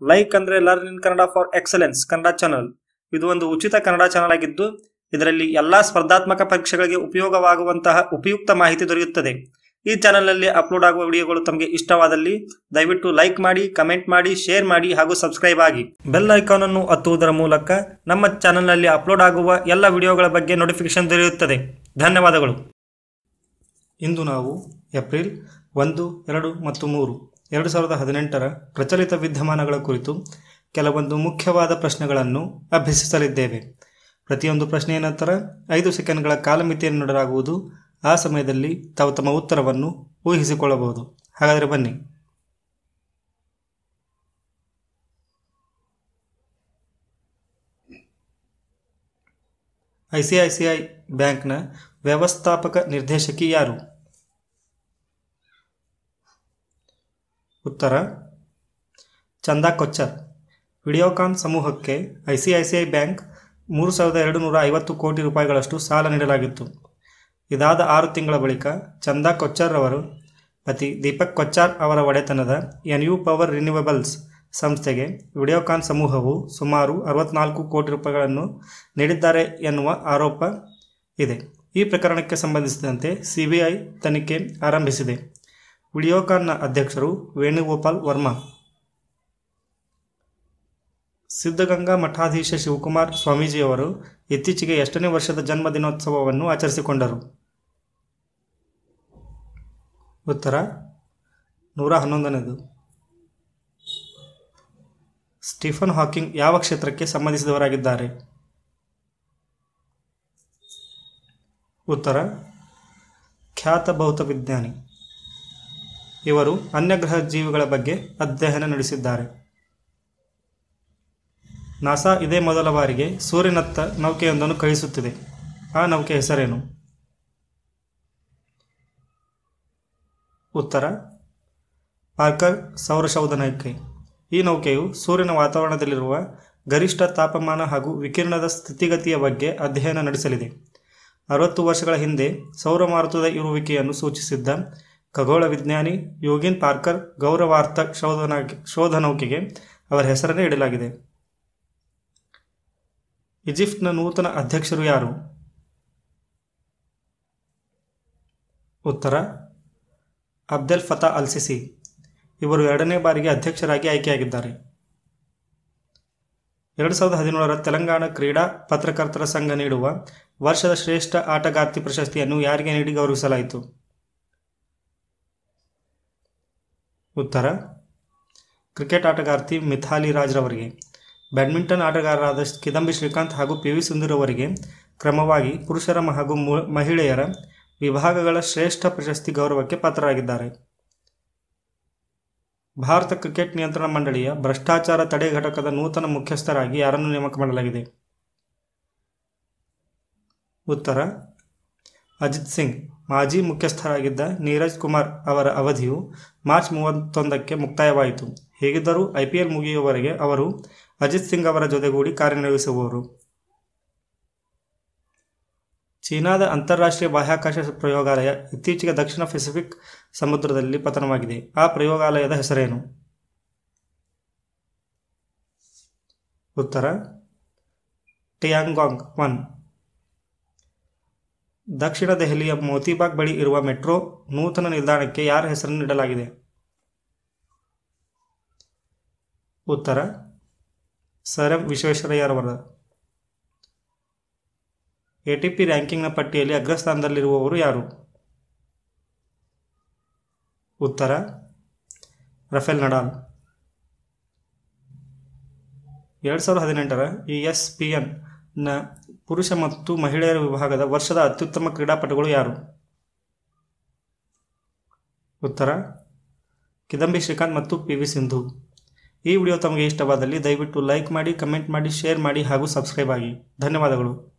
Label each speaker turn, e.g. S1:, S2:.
S1: like ಅಂದ್ರೆ learn in Kannada for excellence Kannada channel ಇದು ಒಂದು ಉಚಿತ ಕನ್ನಡ ಚಾನಲ್ ಆಗಿದ್ದು ಇದರಲ್ಲಿ ಎಲ್ಲಾ ಸ್ಪರ್ಧಾತ್ಮಕ ಪರೀಕ್ಷೆಗಳಿಗೆ ಉಪಯೋಗವಾಗುವಂತಹ ಉಪಯುಕ್ತ ಮಾಹಿತಿ ದೊರೆಯುತ್ತದೆ ಈ ಚಾನಲ್ನಲ್ಲಿ ಅಪ್ಲೋಡ್ ಆಗುವ ವಿಡಿಯೋಗಳು ತಮಗೆ ಇಷ್ಟವಾದಲ್ಲಿ ದಯವಿಟ್ಟು ಲೈಕ್ ಮಾಡಿ ಕಮೆಂಟ್ ಮಾಡಿ ಶೇರ್ ಮಾಡಿ ಹಾಗೂ ಸಬ್ಸ್ಕ್ರೈಬ್ ಆಗಿ ಬೆಲ್ ಐಕಾನ್ ಅನ್ನು ಒತ್ತುವುದರ ಮೂಲಕ ನಮ್ಮ ಚಾನಲ್ನಲ್ಲಿ ಅಪ್ಲೋಡ್ ಆಗುವ ಎಲ್ಲ ವಿಡಿಯೋಗಳ ಬಗ್ಗೆ ನೋಟಿಫಿಕೇಶನ್ ದೊರೆಯುತ್ತದೆ ಧನ್ಯವಾದಗಳು ಇಂದು ನಾವು ಏಪ್ರಿಲ್ ಒಂದು ಎರಡು ಮತ್ತು ಮೂರು ಎರಡು ಸಾವಿರದ ಹದಿನೆಂಟರ ಪ್ರಚಲಿತ ವಿದ್ಯಮಾನಗಳ ಕುರಿತು ಕೆಲವೊಂದು ಮುಖ್ಯವಾದ ಪ್ರಶ್ನೆಗಳನ್ನು ಅಭ್ಯಸಿಸಲಿದ್ದೇವೆ ಪ್ರತಿಯೊಂದು ಪ್ರಶ್ನೆಯ ನಂತರ ಐದು ಸೆಕೆಂಡ್ಗಳ ಕಾಲಮಿತಿಯನ್ನು ನೀಡಲಾಗುವುದು ಆ ಸಮಯದಲ್ಲಿ ತಾವು ತಮ್ಮ ಉತ್ತರವನ್ನು ಊಹಿಸಿಕೊಳ್ಳಬಹುದು ಹಾಗಾದರೆ ಬನ್ನಿ ಐಸಿಐಸಿಐ ಬ್ಯಾಂಕ್ನ ವ್ಯವಸ್ಥಾಪಕ ನಿರ್ದೇಶಕಿ ಯಾರು ಉತ್ತರ ಚಂದಾ ಕೊಚ್ಚರ್ ವಿಡಿಯೋಕಾನ್ ಸಮೂಹಕ್ಕೆ ಐಸಿಐಸಿಐ ಬ್ಯಾಂಕ್ ಮೂರು ಸಾವಿರದ ಎರಡು ನೂರ ಐವತ್ತು ಕೋಟಿ ರೂಪಾಯಿಗಳಷ್ಟು ಸಾಲ ನೀಡಲಾಗಿತ್ತು ಇದಾದ ಆರು ತಿಂಗಳ ಬಳಿಕ ಚಂದಾ ಕೊಚ್ಚರ್ ಅವರು ಪತಿ ದೀಪಕ್ ಕೊಚ್ಚಾರ್ ಅವರ ಒಡೆತನದ ಎನ್ ಯು ಪವರ್ ರಿನ್ಯೂವಬಲ್ಸ್ ಸಂಸ್ಥೆಗೆ ವಿಡಿಯೋಕಾನ್ ಸಮೂಹವು ಸುಮಾರು ಅರವತ್ನಾಲ್ಕು ಕೋಟಿ ರೂಪಾಯಿಗಳನ್ನು ನೀಡಿದ್ದಾರೆ ಎನ್ನುವ ಆರೋಪ ಇದೆ ಈ ಪ್ರಕರಣಕ್ಕೆ ಸಂಬಂಧಿಸಿದಂತೆ ಸಿಬಿಐ ತನಿಖೆ ಆರಂಭಿಸಿದೆ ವಿಡಿಯೋಕಾನ್ನ ಅಧ್ಯಕ್ಷರು ವೇಣುಗೋಪಾಲ್ ವರ್ಮಾ ಸಿದ್ಧಗಂಗಾ ಮಠಾಧೀಶ ಶಿವಕುಮಾರ್ ಸ್ವಾಮೀಜಿಯವರು ಇತ್ತೀಚೆಗೆ ಎಷ್ಟನೇ ವರ್ಷದ ಜನ್ಮ ದಿನೋತ್ಸವವನ್ನು ಆಚರಿಸಿಕೊಂಡರು ಉತ್ತರ ನೂರ ಹನ್ನೊಂದನೇದು ಸ್ಟೀಫನ್ ಹಾಕಿಂಗ್ ಯಾವ ಕ್ಷೇತ್ರಕ್ಕೆ ಸಂಬಂಧಿಸಿದವರಾಗಿದ್ದಾರೆ ಉತ್ತರ ಖ್ಯಾತ ಭೌತ ವಿಜ್ಞಾನಿ ಇವರು ಅನ್ಯಗ್ರಹ ಜೀವಿಗಳ ಬಗ್ಗೆ ಅಧ್ಯಯನ ನಡೆಸಿದ್ದಾರೆ ನಾಸಾ ಇದೇ ಮೊದಲ ಬಾರಿಗೆ ಸೂರ್ಯನತ್ತ ನೌಕೆಯೊಂದನ್ನು ಕಳಿಸುತ್ತಿದೆ ಆ ನೌಕೆ ಹೆಸರೇನು ಉತ್ತರ ಪಾರ್ಕರ್ ಸೌರಶೌಧ ನೌಕೆ ಈ ನೌಕೆಯು ಸೂರ್ಯನ ವಾತಾವರಣದಲ್ಲಿರುವ ಗರಿಷ್ಠ ತಾಪಮಾನ ಹಾಗೂ ವಿಕಿರಣದ ಸ್ಥಿತಿಗತಿಯ ಬಗ್ಗೆ ಅಧ್ಯಯನ ನಡೆಸಲಿದೆ ಅರವತ್ತು ವರ್ಷಗಳ ಹಿಂದೆ ಸೌರಮಾರುತದ ಇರುವಿಕೆಯನ್ನು ಸೂಚಿಸಿದ್ದ ಖಗೋಳ ವಿಜ್ಞಾನಿ ಯೋಗಿನ್ ಪಾರ್ಕರ್ ಗೌರವಾರ್ಥ ಶೋಧನ ಶೋಧ ನೌಕೆಗೆ ಅವರ ಹೆಸರನ್ನೇ ಇಡಲಾಗಿದೆ ಈಜಿಪ್ಟ್ನ ನೂತನ ಅಧ್ಯಕ್ಷರು ಯಾರು ಉತ್ತರ ಅಬ್ದೆಲ್ ಫತಾ ಅಲ್ಸಿಸಿ ಇವರು ಎರಡನೇ ಬಾರಿಗೆ ಅಧ್ಯಕ್ಷರಾಗಿ ಆಯ್ಕೆಯಾಗಿದ್ದಾರೆ ಎರಡು ಸಾವಿರದ ಹದಿನೇಳರ ತೆಲಂಗಾಣ ಕ್ರೀಡಾ ಪತ್ರಕರ್ತರ ಸಂಘ ನೀಡುವ ವರ್ಷದ ಶ್ರೇಷ್ಠ ಆಟಗಾರ್ತಿ ಪ್ರಶಸ್ತಿಯನ್ನು ಯಾರಿಗೆ ನೀಡಿ ಗೌರವಿಸಲಾಯಿತು ಉತ್ತರ ಕ್ರಿಕೆಟ್ ಆಟಗಾರ್ತಿ ಮಿಥಾಲಿ ರಾಜ್ರವರಿಗೆ ಬ್ಯಾಡ್ಮಿಂಟನ್ ಆಟಗಾರರಾದ ಕಿದಂಬಿ ಶ್ರೀಕಾಂತ್ ಹಾಗೂ ಪಿ ವಿ ಸುಂದರ್ ಅವರಿಗೆ ಕ್ರಮವಾಗಿ ಪುರುಷರ ಹಾಗೂ ಮಹಿಳೆಯರ ವಿಭಾಗಗಳ ಶ್ರೇಷ್ಠ ಪ್ರಶಸ್ತಿ ಗೌರವಕ್ಕೆ ಪಾತ್ರರಾಗಿದ್ದಾರೆ ಭಾರತ ಕ್ರಿಕೆಟ್ ನಿಯಂತ್ರಣ ಮಂಡಳಿಯ ಭ್ರಷ್ಟಾಚಾರ ತಡೆ ಘಟಕದ ನೂತನ ಮುಖ್ಯಸ್ಥರಾಗಿ ಯಾರನ್ನು ನೇಮಕ ಮಾಡಲಾಗಿದೆ ಉತ್ತರ ಅಜಿತ್ ಸಿಂಗ್ ಮಾಜಿ ಮುಖ್ಯಸ್ಥರಾಗಿದ್ದ ನೀರಜ್ ಕುಮಾರ್ ಅವರ ಅವಧಿಯು ಮಾರ್ಚ್ ಮೂವತ್ತೊಂದಕ್ಕೆ ಮುಕ್ತಾಯವಾಯಿತು ಹೇಗಿದ್ದರೂ ಐಪಿಎಲ್ ಮುಗಿಯುವವರೆಗೆ ಅವರು ಅಜಿತ್ ಸಿಂಗ್ ಅವರ ಜೊತೆಗೂಡಿ ಕಾರ್ಯನಿರ್ವಹಿಸುವವರು ಚೀನಾದ ಅಂತಾರಾಷ್ಟ್ರೀಯ ಬಾಹ್ಯಾಕಾಶ ಪ್ರಯೋಗಾಲಯ ಇತ್ತೀಚೆಗೆ ದಕ್ಷಿಣ ಪೆಸಿಫಿಕ್ ಸಮುದ್ರದಲ್ಲಿ ಪತನವಾಗಿದೆ ಆ ಪ್ರಯೋಗಾಲಯದ ಹೆಸರೇನು ಉತ್ತರ ಟಿಯಾಂಗಾಂಗ್ ಒನ್ ದಕ್ಷಿಣ ದೆಹಲಿಯ ಮೋತಿಬಾಗ್ ಬಳಿ ಇರುವ ಮೆಟ್ರೋ ನೂತನ ನಿಲ್ದಾಣಕ್ಕೆ ಯಾರ ಹೆಸರನ್ನು ನೀಡಲಾಗಿದೆ ಉತ್ತರ ಸರ್ ಎಂ ವಿಶ್ವೇಶ್ವರಯ್ಯರವರ ಎಟಿಪಿ ರ್ಯಾಂಕಿಂಗ್ನ ಪಟ್ಟಿಯಲ್ಲಿ ಅಗ್ರಸ್ಥಾನದಲ್ಲಿರುವವರು ಯಾರು ಉತ್ತರ ರಫೇಲ್ ನಡಾಲ್ ಎರಡು ಸಾವಿರದ ಹದಿನೆಂಟರ ಇ ಎಸ್ ಪಿ ಎನ್ನ ಪುರುಷ ಮತ್ತು ಮಹಿಳೆಯರ ವಿಭಾಗದ ವರ್ಷದ ಅತ್ಯುತ್ತಮ ಕ್ರೀಡಾಪಟುಗಳು ಯಾರು ಉತ್ತರ ಕಿದಂಬಿ ಶ್ರೀಕಾಂತ್ ಮತ್ತು ಪಿ ವಿ ಸಿಂಧು ಈ ವಿಡಿಯೋ ತಮಗೆ ಇಷ್ಟವಾದಲ್ಲಿ ದಯವಿಟ್ಟು ಲೈಕ್ ಮಾಡಿ ಕಮೆಂಟ್ ಮಾಡಿ ಶೇರ್ ಮಾಡಿ ಹಾಗೂ ಸಬ್ಸ್ಕ್ರೈಬ್ ಆಗಿ ಧನ್ಯವಾದಗಳು